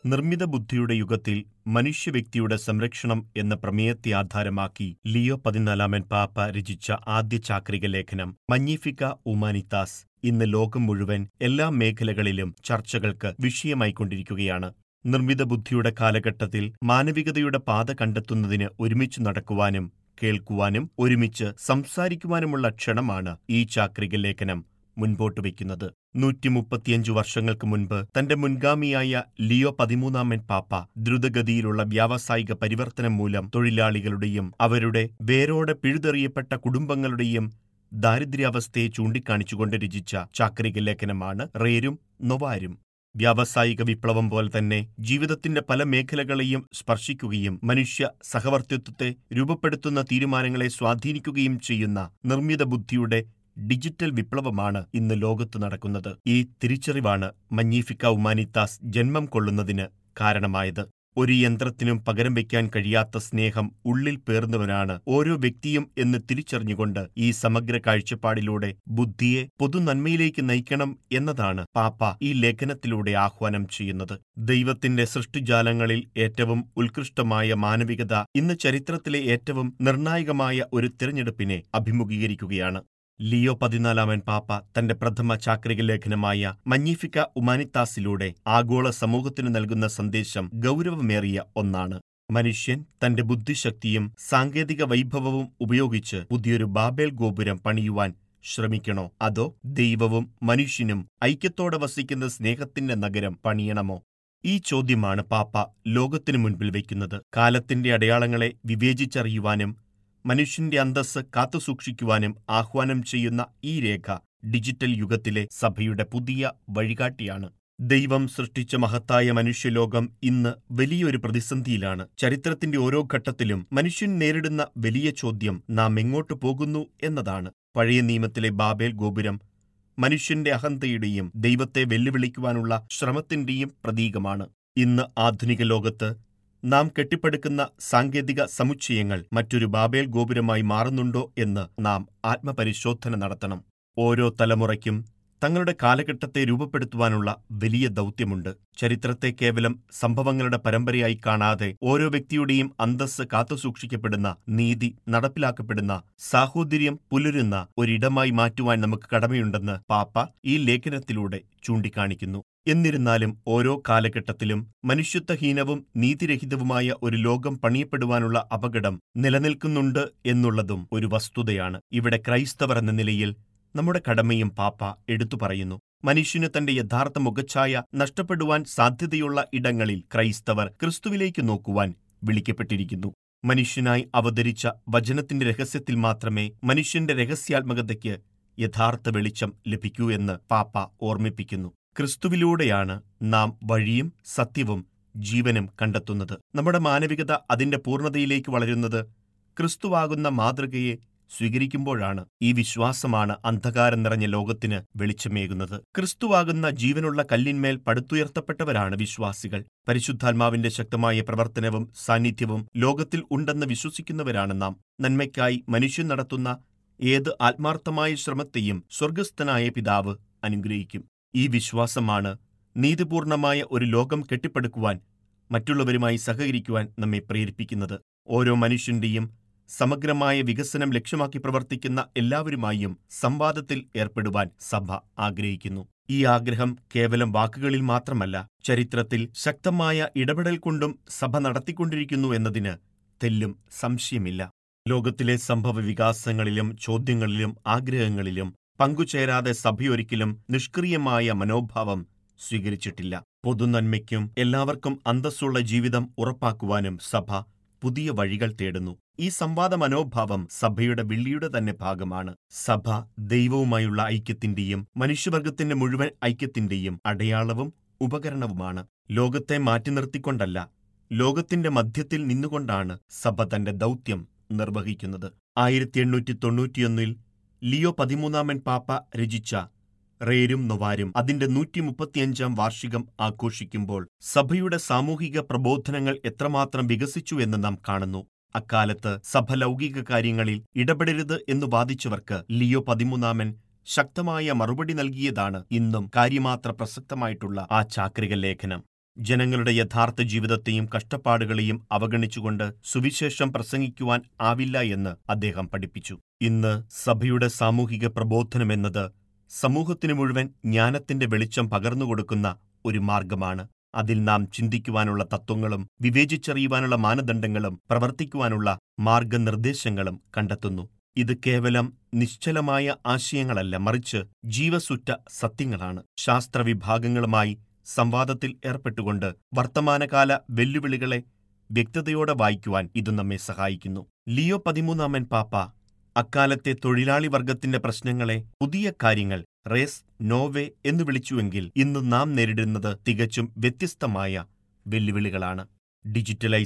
നിർമ്മിത ബുദ്ധിയുടെ യുഗത്തിൽ മനുഷ്യവ്യക്തിയുടെ സംരക്ഷണം എന്ന പ്രമേയത്തെ ആധാരമാക്കി ലിയോ പതിനാലാമൻ പാപ്പ രചിച്ച ആദ്യ ചാക്രിക ലേഖനം മഞ്ഞിഫിക്ക ഉമാനിത്താസ് ഇന്ന് ലോകം മുഴുവൻ എല്ലാ മേഖലകളിലും ചർച്ചകൾക്ക് വിഷയമായിക്കൊണ്ടിരിക്കുകയാണ് നിർമ്മിത ബുദ്ധിയുടെ കാലഘട്ടത്തിൽ മാനവികതയുടെ പാത കണ്ടെത്തുന്നതിന് ഒരുമിച്ച് നടക്കുവാനും കേൾക്കുവാനും ഒരുമിച്ച് സംസാരിക്കുവാനുമുള്ള ക്ഷണമാണ് ഈ ചാക്രിക ലേഖനം മുൻപോട്ട് വയ്ക്കുന്നത് നൂറ്റി മുപ്പത്തിയഞ്ചു വർഷങ്ങൾക്ക് മുൻപ് തന്റെ മുൻഗാമിയായ ലിയോ പതിമൂന്നാമൻ പാപ്പ ദ്രുതഗതിയിലുള്ള വ്യാവസായിക പരിവർത്തനം മൂലം തൊഴിലാളികളുടെയും അവരുടെ വേരോടെ പിഴുതെറിയപ്പെട്ട കുടുംബങ്ങളുടെയും ദാരിദ്ര്യാവസ്ഥയെ ചൂണ്ടിക്കാണിച്ചുകൊണ്ട് രചിച്ച ചാക്രിക ലേഖനമാണ് റേരും നൊവാരും വ്യാവസായിക വിപ്ലവം പോലെ തന്നെ ജീവിതത്തിന്റെ പല മേഖലകളെയും സ്പർശിക്കുകയും മനുഷ്യ സഹവർത്തിത്വത്തെ രൂപപ്പെടുത്തുന്ന തീരുമാനങ്ങളെ സ്വാധീനിക്കുകയും ചെയ്യുന്ന നിർമ്മിത ബുദ്ധിയുടെ ഡിജിറ്റൽ വിപ്ലവമാണ് ഇന്ന് ലോകത്ത് നടക്കുന്നത് ഈ തിരിച്ചറിവാണ് മഞ്ഞീഫിക്ക ഉമാനിത്താസ് ജന്മം കൊള്ളുന്നതിന് കാരണമായത് ഒരു യന്ത്രത്തിനും പകരം വയ്ക്കാൻ കഴിയാത്ത സ്നേഹം ഉള്ളിൽ പേർന്നവനാണ് ഓരോ വ്യക്തിയും എന്ന് തിരിച്ചറിഞ്ഞുകൊണ്ട് ഈ സമഗ്ര കാഴ്ചപ്പാടിലൂടെ ബുദ്ധിയെ പൊതുനന്മയിലേക്ക് നയിക്കണം എന്നതാണ് പാപ്പ ഈ ലേഖനത്തിലൂടെ ആഹ്വാനം ചെയ്യുന്നത് ദൈവത്തിന്റെ സൃഷ്ടിജാലങ്ങളിൽ ഏറ്റവും ഉത്കൃഷ്ടമായ മാനവികത ഇന്ന് ചരിത്രത്തിലെ ഏറ്റവും നിർണായകമായ ഒരു തിരഞ്ഞെടുപ്പിനെ അഭിമുഖീകരിക്കുകയാണ് ലിയോ പതിനാലാമൻ പാപ്പ തന്റെ പ്രഥമ ചാക്രിക ലേഖനമായ മഞ്ഞിഫിക്ക ഉമാനിത്താസിലൂടെ ആഗോള സമൂഹത്തിന് നൽകുന്ന സന്ദേശം ഗൗരവമേറിയ ഒന്നാണ് മനുഷ്യൻ തന്റെ ബുദ്ധിശക്തിയും സാങ്കേതിക വൈഭവവും ഉപയോഗിച്ച് പുതിയൊരു ബാബേൽ ഗോപുരം പണിയുവാൻ ശ്രമിക്കണോ അതോ ദൈവവും മനുഷ്യനും ഐക്യത്തോടെ വസിക്കുന്ന സ്നേഹത്തിന്റെ നഗരം പണിയണമോ ഈ ചോദ്യമാണ് പാപ്പ ലോകത്തിനു മുൻപിൽ വയ്ക്കുന്നത് കാലത്തിന്റെ അടയാളങ്ങളെ വിവേചിച്ചറിയുവാനും മനുഷ്യന്റെ അന്തസ്സ് കാത്തുസൂക്ഷിക്കുവാനും ആഹ്വാനം ചെയ്യുന്ന ഈ രേഖ ഡിജിറ്റൽ യുഗത്തിലെ സഭയുടെ പുതിയ വഴികാട്ടിയാണ് ദൈവം സൃഷ്ടിച്ച മഹത്തായ മനുഷ്യലോകം ഇന്ന് വലിയൊരു പ്രതിസന്ധിയിലാണ് ചരിത്രത്തിന്റെ ഓരോ ഘട്ടത്തിലും മനുഷ്യൻ നേരിടുന്ന വലിയ ചോദ്യം നാം എങ്ങോട്ട് പോകുന്നു എന്നതാണ് പഴയ നിയമത്തിലെ ബാബേൽ ഗോപുരം മനുഷ്യന്റെ അഹന്തയുടെയും ദൈവത്തെ വെല്ലുവിളിക്കുവാനുള്ള ശ്രമത്തിന്റെയും പ്രതീകമാണ് ഇന്ന് ആധുനിക ലോകത്ത് നാം കെട്ടിപ്പടുക്കുന്ന സാങ്കേതിക സമുച്ചയങ്ങൾ മറ്റൊരു ബാബേൽ ഗോപുരമായി മാറുന്നുണ്ടോ എന്ന് നാം ആത്മപരിശോധന നടത്തണം ഓരോ തലമുറയ്ക്കും തങ്ങളുടെ കാലഘട്ടത്തെ രൂപപ്പെടുത്തുവാനുള്ള വലിയ ദൗത്യമുണ്ട് ചരിത്രത്തെ കേവലം സംഭവങ്ങളുടെ പരമ്പരയായി കാണാതെ ഓരോ വ്യക്തിയുടെയും അന്തസ്സ് കാത്തുസൂക്ഷിക്കപ്പെടുന്ന നീതി നടപ്പിലാക്കപ്പെടുന്ന സാഹോദര്യം പുലരുന്ന ഒരിടമായി മാറ്റുവാൻ നമുക്ക് കടമയുണ്ടെന്ന് പാപ്പ ഈ ലേഖനത്തിലൂടെ ചൂണ്ടിക്കാണിക്കുന്നു എന്നിരുന്നാലും ഓരോ കാലഘട്ടത്തിലും മനുഷ്യത്വഹീനവും നീതിരഹിതവുമായ ഒരു ലോകം പണിയപ്പെടുവാനുള്ള അപകടം നിലനിൽക്കുന്നുണ്ട് എന്നുള്ളതും ഒരു വസ്തുതയാണ് ഇവിടെ ക്രൈസ്തവർ എന്ന നിലയിൽ നമ്മുടെ കടമയും പാപ്പ എടുത്തു പറയുന്നു മനുഷ്യന് തന്റെ യഥാർത്ഥ മുഖച്ഛായ നഷ്ടപ്പെടുവാൻ സാധ്യതയുള്ള ഇടങ്ങളിൽ ക്രൈസ്തവർ ക്രിസ്തുവിലേക്ക് നോക്കുവാൻ വിളിക്കപ്പെട്ടിരിക്കുന്നു മനുഷ്യനായി അവതരിച്ച വചനത്തിന്റെ രഹസ്യത്തിൽ മാത്രമേ മനുഷ്യന്റെ രഹസ്യാത്മകതയ്ക്ക് യഥാർത്ഥ വെളിച്ചം ലഭിക്കൂ എന്ന് പാപ്പ ഓർമ്മിപ്പിക്കുന്നു ക്രിസ്തുവിലൂടെയാണ് നാം വഴിയും സത്യവും ജീവനും കണ്ടെത്തുന്നത് നമ്മുടെ മാനവികത അതിന്റെ പൂർണ്ണതയിലേക്ക് വളരുന്നത് ക്രിസ്തുവാകുന്ന മാതൃകയെ സ്വീകരിക്കുമ്പോഴാണ് ഈ വിശ്വാസമാണ് അന്ധകാരം നിറഞ്ഞ ലോകത്തിന് വെളിച്ചമേകുന്നത് ക്രിസ്തുവാകുന്ന ജീവനുള്ള കല്ലിന്മേൽ പടുത്തുയർത്തപ്പെട്ടവരാണ് വിശ്വാസികൾ പരിശുദ്ധാത്മാവിന്റെ ശക്തമായ പ്രവർത്തനവും സാന്നിധ്യവും ലോകത്തിൽ ഉണ്ടെന്ന് വിശ്വസിക്കുന്നവരാണ് നാം നന്മയ്ക്കായി മനുഷ്യൻ നടത്തുന്ന ഏത് ആത്മാർത്ഥമായ ശ്രമത്തെയും സ്വർഗസ്ഥനായ പിതാവ് അനുഗ്രഹിക്കും ഈ വിശ്വാസമാണ് നീതിപൂർണമായ ഒരു ലോകം കെട്ടിപ്പടുക്കുവാൻ മറ്റുള്ളവരുമായി സഹകരിക്കുവാൻ നമ്മെ പ്രേരിപ്പിക്കുന്നത് ഓരോ മനുഷ്യന്റെയും സമഗ്രമായ വികസനം ലക്ഷ്യമാക്കി പ്രവർത്തിക്കുന്ന എല്ലാവരുമായും സംവാദത്തിൽ ഏർപ്പെടുവാൻ സഭ ആഗ്രഹിക്കുന്നു ഈ ആഗ്രഹം കേവലം വാക്കുകളിൽ മാത്രമല്ല ചരിത്രത്തിൽ ശക്തമായ ഇടപെടൽ കൊണ്ടും സഭ നടത്തിക്കൊണ്ടിരിക്കുന്നു എന്നതിന് തെല്ലും സംശയമില്ല ലോകത്തിലെ സംഭവ വികാസങ്ങളിലും ചോദ്യങ്ങളിലും ആഗ്രഹങ്ങളിലും പങ്കുചേരാതെ സഭയൊരിക്കലും നിഷ്ക്രിയമായ മനോഭാവം സ്വീകരിച്ചിട്ടില്ല പൊതുനന്മയ്ക്കും എല്ലാവർക്കും അന്തസ്സുള്ള ജീവിതം ഉറപ്പാക്കുവാനും സഭ പുതിയ വഴികൾ തേടുന്നു ഈ സംവാദ മനോഭാവം സഭയുടെ വിള്ളിയുടെ തന്നെ ഭാഗമാണ് സഭ ദൈവവുമായുള്ള ഐക്യത്തിന്റെയും മനുഷ്യവർഗത്തിന്റെ മുഴുവൻ ഐക്യത്തിന്റെയും അടയാളവും ഉപകരണവുമാണ് ലോകത്തെ മാറ്റി നിർത്തിക്കൊണ്ടല്ല ലോകത്തിന്റെ മധ്യത്തിൽ നിന്നുകൊണ്ടാണ് സഭ തന്റെ ദൗത്യം നിർവഹിക്കുന്നത് ആയിരത്തി എണ്ണൂറ്റി തൊണ്ണൂറ്റിയൊന്നിൽ ലിയോ പതിമൂന്നാമൻ പാപ്പ രചിച്ച റേരും നൊവാരും അതിന്റെ നൂറ്റി മുപ്പത്തിയഞ്ചാം വാർഷികം ആഘോഷിക്കുമ്പോൾ സഭയുടെ സാമൂഹിക പ്രബോധനങ്ങൾ എത്രമാത്രം വികസിച്ചു എന്ന് നാം കാണുന്നു അക്കാലത്ത് സഭ ലൗകിക കാര്യങ്ങളിൽ ഇടപെടരുത് എന്ന് വാദിച്ചവർക്ക് ലിയോ പതിമൂന്നാമൻ ശക്തമായ മറുപടി നൽകിയതാണ് ഇന്നും കാര്യമാത്ര പ്രസക്തമായിട്ടുള്ള ആ ചാക്രിക ലേഖനം ജനങ്ങളുടെ യഥാർത്ഥ ജീവിതത്തെയും കഷ്ടപ്പാടുകളെയും അവഗണിച്ചുകൊണ്ട് സുവിശേഷം പ്രസംഗിക്കുവാൻ ആവില്ല എന്ന് അദ്ദേഹം പഠിപ്പിച്ചു ഇന്ന് സഭയുടെ സാമൂഹിക പ്രബോധനമെന്നത് സമൂഹത്തിനു മുഴുവൻ ജ്ഞാനത്തിന്റെ വെളിച്ചം പകർന്നുകൊടുക്കുന്ന ഒരു മാർഗമാണ് അതിൽ നാം ചിന്തിക്കുവാനുള്ള തത്വങ്ങളും വിവേചിച്ചറിയുവാനുള്ള മാനദണ്ഡങ്ങളും പ്രവർത്തിക്കുവാനുള്ള മാർഗനിർദ്ദേശങ്ങളും കണ്ടെത്തുന്നു ഇത് കേവലം നിശ്ചലമായ ആശയങ്ങളല്ല മറിച്ച് ജീവസുറ്റ സത്യങ്ങളാണ് ശാസ്ത്രവിഭാഗങ്ങളുമായി സംവാദത്തിൽ ഏർപ്പെട്ടുകൊണ്ട് വർത്തമാനകാല വെല്ലുവിളികളെ വ്യക്തതയോടെ വായിക്കുവാൻ ഇത് നമ്മെ സഹായിക്കുന്നു ലിയോ പതിമൂന്നാമൻ പാപ്പ അക്കാലത്തെ തൊഴിലാളി വർഗത്തിന്റെ പ്രശ്നങ്ങളെ പുതിയ കാര്യങ്ങൾ റേസ് നോവേ എന്ന് വിളിച്ചുവെങ്കിൽ ഇന്ന് നാം നേരിടുന്നത് തികച്ചും വ്യത്യസ്തമായ വെല്ലുവിളികളാണ് ഡിജിറ്റലൈസേഷൻ